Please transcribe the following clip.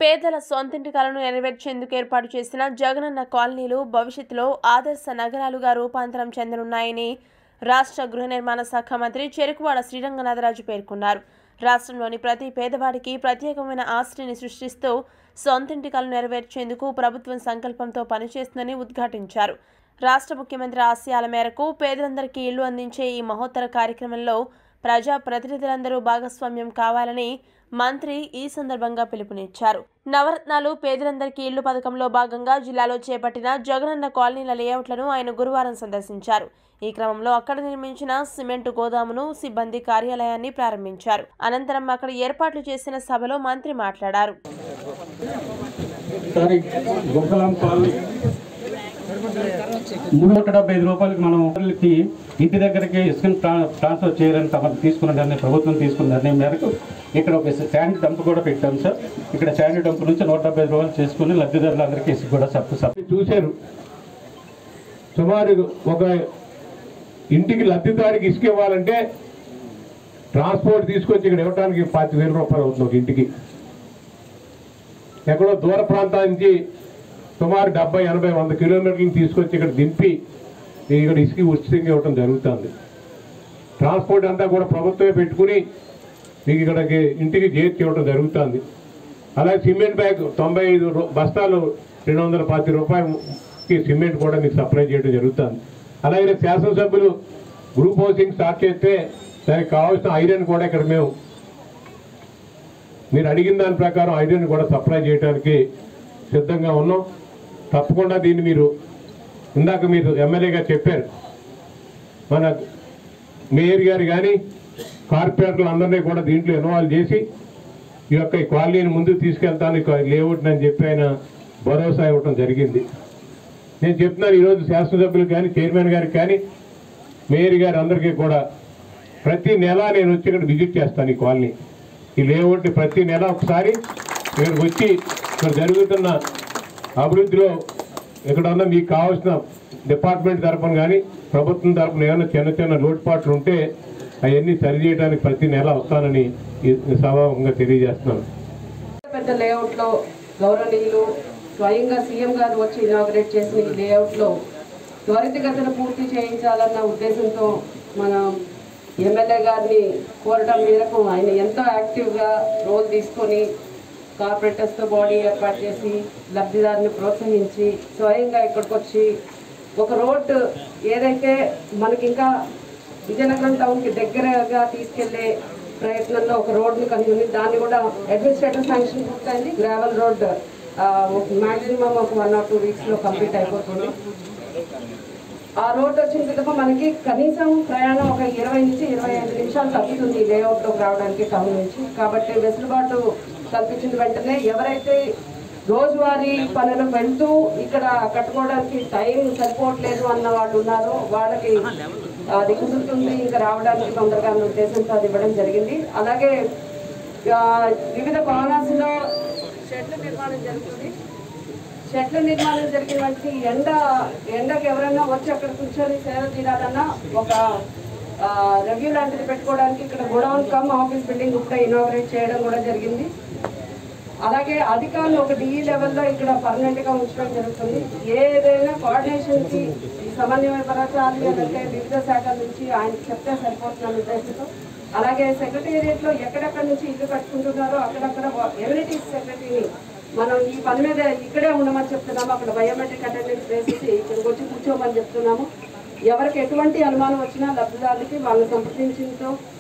పేదల సొంతింటి కలను నెరవేర్చేందుకు ఏర్పాటు చేసిన జగనన్న కాలనీలు భవిష్యత్తులో ఆదర్శ నగరాలుగా రూపాంతరం చెందనున్నాయని రాష్ట్ర గృహ నిర్మాణ శాఖ మంత్రి చెరుకువాడ శ్రీరంగనాథరాజు పేర్కొన్నారు రాష్ట్రంలోని ప్రతి పేదవాడికి ప్రత్యేకమైన ఆస్తిని సృష్టిస్తూ సొంతింటి కలను నెరవేర్చేందుకు ప్రభుత్వం సంకల్పంతో పనిచేస్తుందని ఉద్ఘాటించారు రాష్ట్ర ముఖ్యమంత్రి ఆశయాల మేరకు పేదలందరికీ ఇళ్లు అందించే ఈ మహోత్తర కార్యక్రమంలో ప్రజా ప్రతినిధులందరూ భాగస్వామ్యం కావాలని మంత్రి ఈ సందర్భంగా పిలుపునిచ్చారు నవరత్నాలు పేదలందరికీ ఇళ్లు పథకంలో భాగంగా జిల్లాలో చేపట్టిన జగనన్న కాలనీల లేఅవుట్లను ఆయన గురువారం సందర్శించారు ఈ క్రమంలో అక్కడ నిర్మించిన సిమెంటు గోదామును సిబ్బంది కార్యాలయాన్ని ప్రారంభించారు అనంతరం అక్కడ ఏర్పాట్లు చేసిన సభలో మంత్రి మాట్లాడారు సారీ గొప్పలం కాలనీ మూడు వందల డెబ్బై ఐదు రూపాయలకి మనం వాళ్ళకి ఇంటి దగ్గరికి ఇసుకను ట్రా- ట్రాన్స్ఫర్ చేయాలని తమ తీసుకున్న నిర్ణయం ప్రభుత్వం తీసుకున్న నిర్ణయం మేరకు ఇక్కడ ఒక శాండ్ డంప్ కూడా పెట్టాం సార్ ఇక్కడ శాండ్ డంప్ నుంచి నూట డెబ్బై ఐదు రూపాయలు చేసుకుని లబ్ధిదారులందరికీ ఇసుక కూడా సప్పు సప్పు చూశారు సుమారు ఒక ఇంటికి లబ్ధిదారికి ఇసుక ఇవ్వాలంటే ట్రాన్స్పోర్ట్ తీసుకొచ్చి ఇక్కడ ఇవ్వడానికి పాతి వేల రూపాయలు అవుతుంది ఒక ఇంటికి ఎక్కడో దూర ప్రాంతాల నుంచి సుమారు డెబ్బై ఎనభై వంద కిలోమీటర్లను తీసుకొచ్చి ఇక్కడ దింపి ఇక్కడ ఇసుక ఉచితంగా ఇవ్వడం జరుగుతుంది ట్రాన్స్పోర్ట్ అంతా కూడా ప్రభుత్వమే పెట్టుకుని మీకు ఇక్కడికి ఇంటికి చేర్చి ఇవ్వడం జరుగుతుంది అలాగే సిమెంట్ బ్యాగ్ తొంభై ఐదు రూ- బస్తాలు రెండు వందల పది రూపాయలకి సిమెంట్ కూడా మీకు సప్లై చేయడం జరుగుతుంది అలాగే శాసనసభ్యులు గ్రూప్ హౌసింగ్ స్టార్ట్ చేస్తే దానికి కావాల్సిన ఐరన్ కూడా ఇక్కడ మేము మీరు అడిగిన దాని ప్రకారం ఐరన్ కూడా సప్లై చేయడానికి సిద్ధంగా ఉన్నాం తప్పకుండా దీన్ని మీరు ఇందాక మీరు ఎమ్మెల్యేగా చెప్పారు మన మేయర్ గారు కానీ కార్పొరేటర్లు అందరినీ కూడా దీంట్లో ఇన్వాల్వ్ చేసి ఈ యొక్క ఈ కాలనీని ముందుకు తీసుకెళ్తాను లేఅవుట్ అని చెప్పి ఆయన భరోసా ఇవ్వటం జరిగింది నేను చెప్తున్నాను ఈరోజు శాసనసభ్యులకు కానీ చైర్మన్ గారికి కానీ మేయర్ గారు అందరికీ కూడా ప్రతి నెల నేను వచ్చి ఇక్కడ విజిట్ చేస్తాను ఈ కాలనీ ఈ లేఅవుట్ని ప్రతి నెల ఒకసారి ఇక్కడికి వచ్చి ఇక్కడ జరుగుతున్న అభివృద్ధిలో ఇక్కడ ఉన్న మీకు కావాల్సిన డిపార్ట్మెంట్ తరపున కానీ ప్రభుత్వం తరపున ఏమైనా చిన్న చిన్న లోటుపాట్లు ఉంటే అవన్నీ సరిచేయడానికి ప్రతి నెల వస్తానని ఈ సభాముఖంగా తెలియజేస్తున్నాను పెద్ద లేఅవుట్లో గౌరవనీయులు స్వయంగా సీఎం గారు వచ్చి ఇనాగ్రేట్ చేసిన ఈ లేఅవుట్లో త్వరితగతిన పూర్తి చేయించాలన్న ఉద్దేశంతో మన ఎమ్మెల్యే గారిని కోరటం మేరకు ఆయన ఎంతో యాక్టివ్గా రోల్ తీసుకొని కార్పొరేటర్స్తో బాడీ ఏర్పాటు చేసి లబ్ధిదారుని ప్రోత్సహించి స్వయంగా ఇక్కడికి వచ్చి ఒక రోడ్డు ఏదైతే మనకి ఇంకా విజయనగరం టౌన్కి దగ్గరగా తీసుకెళ్లే ప్రయత్నంలో ఒక రోడ్ని కనుగొని దాన్ని కూడా అడ్మినిస్ట్రేటివ్ శాంక్షన్ పూర్తయింది గ్రావెల్ రోడ్ మాక్సిమం ఒక వన్ ఆర్ టూ వీక్స్లో కంప్లీట్ అయిపోతుంది ఆ రోడ్ వచ్చిన పిదప మనకి కనీసం ప్రయాణం ఒక ఇరవై నుంచి ఇరవై ఐదు నిమిషాలు తగ్గుతుంది ఈ లేఅవుట్లోకి రావడానికి టౌన్ నుంచి కాబట్టి వెసులుబాటు కల్పించిన వెంటనే ఎవరైతే రోజువారీ పనులకు వెళ్తూ ఇక్కడ కట్టుకోవడానికి టైం సరిపోవట్లేదు అన్న వాళ్ళు ఉన్నారో వాళ్ళకి అది కుదురుతుంది ఇంకా రావడానికి తొందరగా అన్న ఉద్దేశంతో అది ఇవ్వడం జరిగింది అలాగే ఆ, వివిధ భవనాల్లో షెడ్ల నిర్మాణం జరుగుతుంది షెడ్ల నిర్మాణం జరిగిన వాటికి ఎండ ఎండకి ఎవరైనా వచ్చి అక్కడ కూర్చొని సేవ తీరాలన్నా ఒక రివ్యూ లాంటిది పెట్టుకోవడానికి ఇక్కడ గోడౌన్ కమ్ ఆఫీస్ బిల్డింగ్ కూడా ఇనాగ్రేట్ చేయడం కూడా జరిగింది అలాగే అధికారులు ఒక డిఈ లెవెల్లో ఇక్కడ పర్మనెంట్ గా ఉంచడం జరుగుతుంది ఏదైనా కోఆర్డినేషన్ కి ఈ సమన్వయపరచాలి అంటే వివిధ శాఖల నుంచి ఆయనకి చెప్తే సరిపోతున్న ఉద్దేశంతో అలాగే సెక్రటేరియట్ లో ఎక్కడెక్కడ నుంచి ఇల్లు కట్టుకుంటున్నారో అక్కడక్కడ ఎమ్యూనిటీస్ సెక్రటరీని మనం ఈ పని మీద ఇక్కడే ఉండమని చెప్తున్నాము అక్కడ బయోమెట్రిక్ అటెండెన్స్ వేసేసి ఇక్కడికి వచ్చి కూర్చోమని చెప్తున్నాము ఎవరికి ఎటువంటి అనుమానం వచ్చినా లబ్ధిదారులకి వాళ్ళని సంప్రదించడంతో